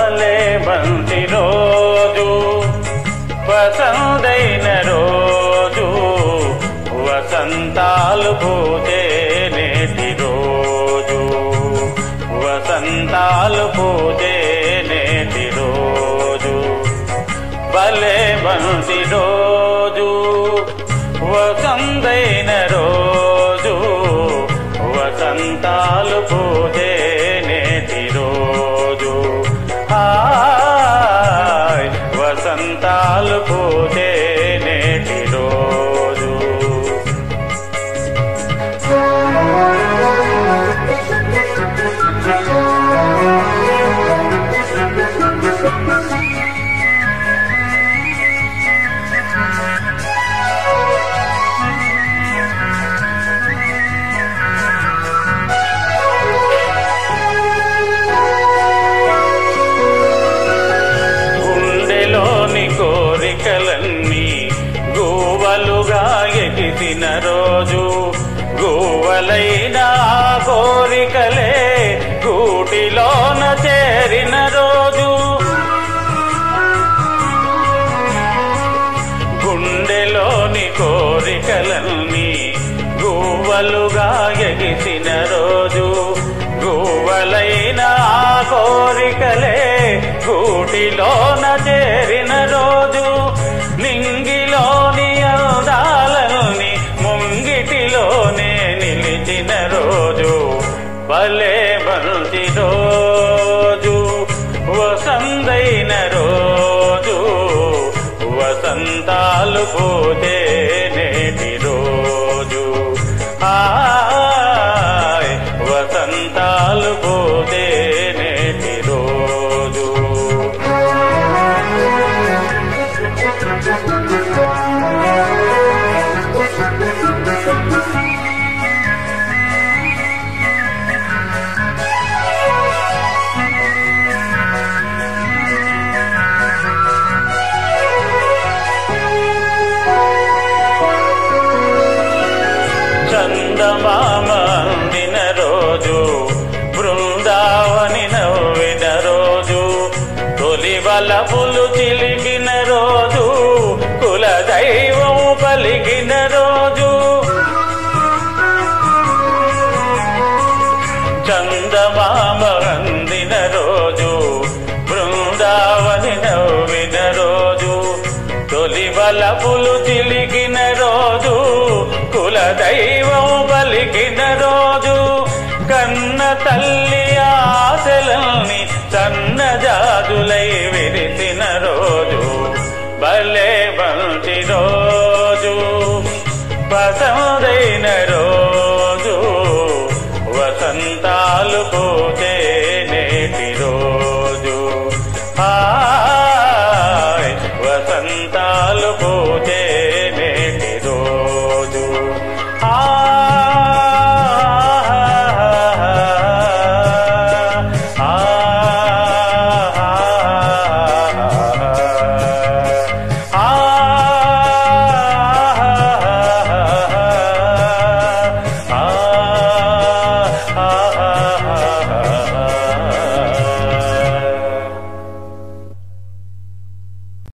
భలే మంచి రోజు వసంతైన రోజు వసంతాలు పూజే నేటి రోజు వసంతాలు పూజే నేటి రోజు భలే మంచి రోజు వసంతైన రోజు వసంతాలు పూజే నేటి రోజు హాయ్ వసంతాలు పూజే నేటి రోజు గుండెలోని కోరికలన్నీ గూవలుగా ఎగిసిన రోజు గూవలైన ఆ కోరికలే గూటిలోన చేరిన రోజు గుండెలోని కోరికలన్నీ గువ్వలుగా ఎగిసిన రోజు గువ్వలైన ఆ కోరికలే గూటిలోన చేరిన రోజు నింగిలోని అందాలని ముంగిటిలోనే నిలిచిన రోజు భలే మంచి రోజు వసంతైన రోజు వసంతాలు పోతే నేటి రోజు హాయ్ వసంతాలు పోతే నేటి రోజు చందమామ అందిన రోజు బృందావని నవ్విన రోజు తొలి వలపులు చిలికిన రోజు కుల దైవం పలికిన రోజు చందమామ అందిన రోజు బృందావని నవ్విన రోజు తొలి వలపులు చిలికిన రోజు కుల దైవం పలికిన రోజు కన్న తల్లి ఆశలల్ని సన్నజాజులై విరిసిన రోజు భలే మంచి రోజు పసందైన రోజు